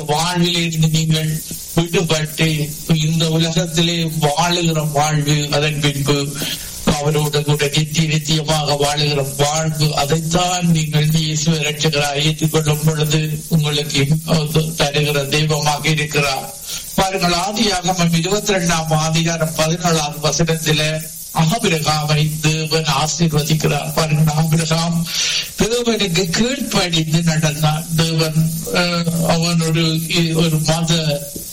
வாழ்வில் இருந்து நீங்கள் விடுபட்டு இந்த உலகத்திலே வாழுகிற வாழ்வு அதன் பின்பு அவரோடு கூட நித்திய நித்தியமாக வாழுகிற வாழ்வு அதைத்தான் நீங்கள் இயேசுவை ரட்சகராக ஏற்றுக்கொள்ளும் பொழுது உங்களுக்கு தருகிற தெய்வமாக இருக்கிறார் பாருங்கள் ஆதியாகமம் இருபத்தி ரெண்டாம் அதிகாரம் பதினேழாம் வசனத்தில ஆபிரகாமை தேவன் ஆசீர்வதிக்கிறார் பாருங்கள் ஆபிரகாம் தேவனுக்கு கீழ்ப்படிந்து நடந்தான் தேவன் அவன் ஒரு ஒரு மத